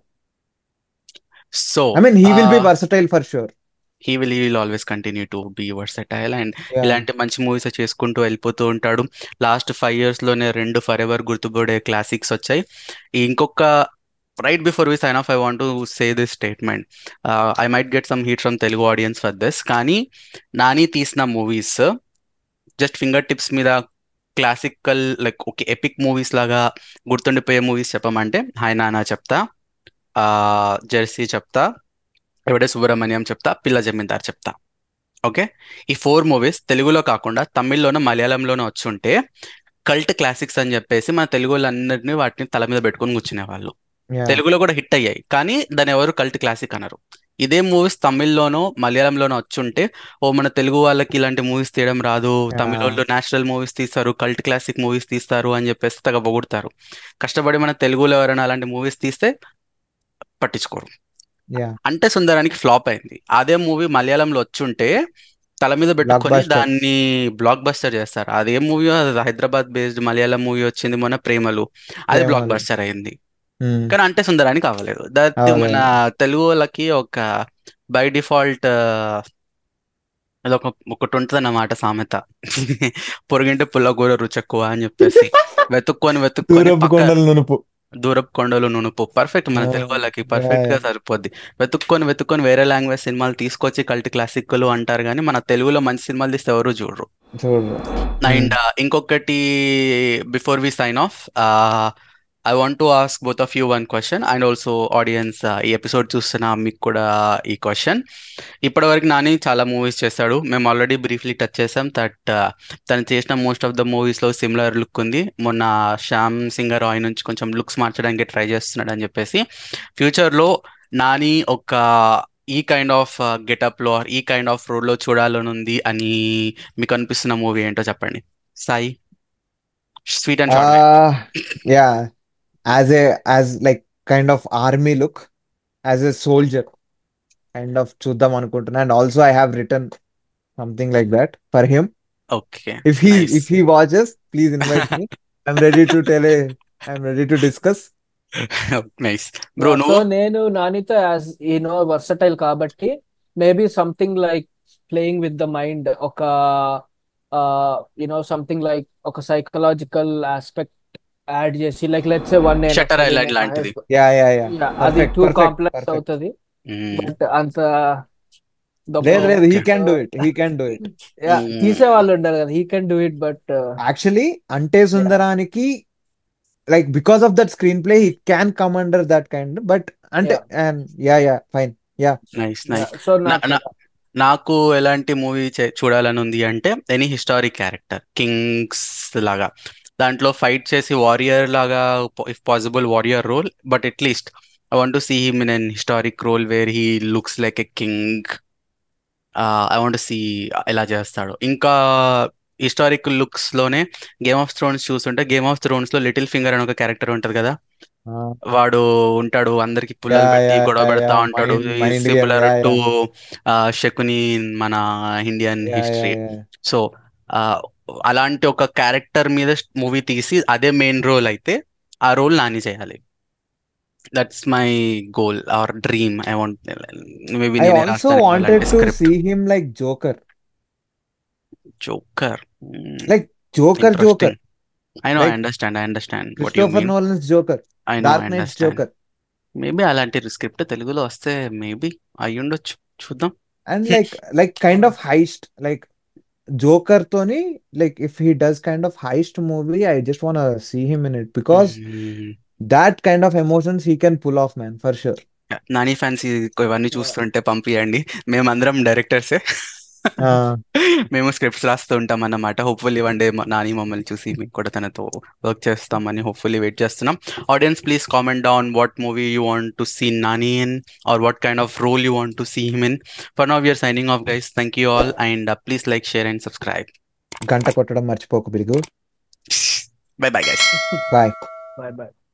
so I mean, he will be uh, versatile for sure. he will he will always continue to be versatile and Yeah. ఇలాంటి మంచి movies చేసుకుంటూ వెళ్ళిపోతూ ఉంటాడు last five years లోనే రెండు for ever గుర్తుపడే classics వచ్చాయి ఈ ఇంకొక right before we sign off I want to say this statement I might get some heat from Telugu audience for this కానీ నాని తీసిన మూవీస్ జస్ట్ ఫింగర్ టిప్స్ మీద classical like okay epic movies లాగా గుర్తుండిపోయే movies చెప్పమంటే hi నానా చెప్తా Jersey చెప్తా ఎవడే సుబ్రహ్మణ్యం చెప్తా పిల్ల జమీందార్ చెప్తా ఓకే ఈ ఫోర్ మూవీస్ తెలుగులో కాకుండా తమిళ్లోనో మలయాళంలోనో వచ్చి ఉంటే కల్ట్ క్లాసిక్స్ అని చెప్పేసి మన తెలుగు వాళ్ళందరినీ వాటిని తల మీద పెట్టుకొని కూర్చునేవాళ్ళు Yeah. తెలుగులో కూడా హిట్ అయ్యాయి కానీ దాని ఎవరు కల్ట్ క్లాసిక్ అనరు ఇదే మూవీస్ తమిళ్లోనో మలయాళంలోనో వచ్చి ఉంటే ఓ మన తెలుగు వాళ్ళకి ఇలాంటి మూవీస్ తీయడం రాదు తమిళ Yeah. వాళ్ళు నేషనల్ మూవీస్ తీస్తారు కల్ట్ క్లాసిక్ మూవీస్ తీస్తారు అని చెప్పేసి తెగ పొగుడతారు కష్టపడి మన తెలుగులో ఎవరైనా అలాంటి మూవీస్ తీస్తే పట్టించుకోరు Yeah. అంటే సుందరానికి ఫ్లాప్ అయింది అదే మూవీ మలయాళంలో వచ్చుంటే తల మీద పెట్టుకొని Blockbuster. దాన్ని బ్లాక్ బస్టర్ చేస్తారు అదే movie Hyderabad based Malayalam movie వచ్చింది మొన్న ప్రేమలు అది బ్లాక్ ప్రేమలు. బస్టర్ అయింది Hmm. కానీ అంటే సుందరానికి అవ్వలేదు దట్ అవ్వలేదు. మన తెలుగు వాళ్ళకి ఒక బై డిఫాల్ట్ అదొక ఒకటి ఉంటుంది అన్నమాట సామెత పొరుగింటి పుల్లగూర రుచెక్కువ అని చెప్పేసి వెతుక్కొని వెతుక్కొని దూరపు పక్క కొండల నునుపు దూరపు కొండలు నునుపు పర్ఫెక్ట్ మన Ah, తెలుగు వాళ్ళకి yeah, పర్ఫెక్ట్ గా yeah. సరిపోద్ది వెతుక్కొని వెతుక్కొని వేరే లాంగ్వేజ్ సినిమాలు తీసుకొచ్చి కల్ట్ క్లాసిక్లు అంటారు కానీ మన తెలుగులో మంచి సినిమాలు తీస్తే ఎవరు చూడరు చూడు అండ్ ఇంకొకటి before we sign off I want to ask both of you one question and also audience ఈ ఎపిసోడ్ చూస్తున్న మీకు కూడా ఈ క్వశ్చన్ ఇప్పటివరకు నాని చాలా మూవీస్ చేశాడు మేము ఆల్రెడీ బ్రీఫ్లీ టచ్ చేసాం దట్ తను చేసిన మోస్ట్ ఆఫ్ ద మూవీస్లో సిమిలర్ లుక్ ఉంది మొన్న శ్యామ్ సింగర్ రాయ్ నుంచి కొంచెం లుక్స్ మార్చడానికి ట్రై చేస్తున్నాడు అని చెప్పేసి ఫ్యూచర్లో నాని ఒక ఈ కైండ్ ఆఫ్ గెటప్లో ఈ కైండ్ ఆఫ్ రోడ్లో చూడాలని ఉంది అని మీకు అనిపిస్తున్న మూవీ ఏంటో చెప్పండి Sai sweet and short Uh, yeah, as a as like kind of army look, as a soldier, kind of చూద్దాం అనుకుంటున్నా and also I have written something like that for him. Okay If he nice if he watches, please invite me. I'm ready to tell a I'm ready to discuss. Nice bro so నువ్వు నేను నానితో as ఈ నో versatile కాబట్టి maybe something like playing with the mind ఒక you know something like ఒక psychological aspect add చేసి like let's say one Shutter Island లాంటిది యా యా యా అది perfect too perfect complex perfect అవుతుంది మ్మ్. బట్ అంత గొప్ప లేదు లేదు he okay can do it he can do it yeah hmm. తీసే వాళ్ళు ఉండాలి కదా he can do it but actually Ante Sundaraniki like because of that screen play he can come under that kind but అంటే yeah yeah fine yeah nice nice so నా నాకు నా నాకు ఎలాంటి మూవీ చూడాలని ఉంది అంటే ఎనీ హిస్టారిక్ క్యారెక్టర్ కింగ్స్ లాగా దాంట్లో ఫైట్ చేసి వారియర్ లాగా if possible warrior role but at least I want to see him in an historic role where he looks like a king I want see ఎలా చేస్తాడు ఇంకా హిస్టారిక్ లుక్స్ లోనే Game of Thrones చూస్తుంటే Game of Thrones లో Littlefinger అని ఒక character ఉంటది కదా వాడు ఉంటాడు అందరికి యా పుల్లలు పెట్టి యా గొడవ యా పెడతా యా ఉంటాడు mind mind game similar yeah to yeah Shakuni మన Indian yeah yeah history yeah so అలాంటి ఒక క్యారెక్టర్ మీద మూవీ తీసి అదే మెయిన్ రోల్ అయితే ఆ రోల్ నాని చేయాలి that's my goal or dream I want maybe I నేనే ఆల్సో రాస్తాను వాంటెడ్ అలాంటి to script see him like Joker Joker like Joker Joker interesting I know I like understand I understand what you Christopher mean Nolan's Joker I know I Dark Knight's understand Joker maybe అలాంటి స్క్రిప్ట్ తెలుగులో వస్తే maybe అయి ఉండొచ్చు చూద్దాం and like like kind of heist like Joker తోని like if he does kind of heist movie I just wanna see him in it because that kind of emotions he can pull off man for sure Nani fans ఇవన్నీ చూస్తుంటే పంపియండి మేమందరం డైరెక్టర్సే మేము scripts రాస్తూ ఉంటాం అన్నమాట hopefully one day Nani మమ్మల్ని చూసి మీకు కూడా తనతో వర్క్ చేస్తామని హోప్ఫుల్లీ వెయిట్ చేస్తున్నాం audience please comment down what movie you want to see Nani in or what kind of role you want to see him in for now your signing off guys thank you all and please like share and subscribe గంట కొట్టడం మర్చిపోకు బిరుగు bye bye guys bye bye bye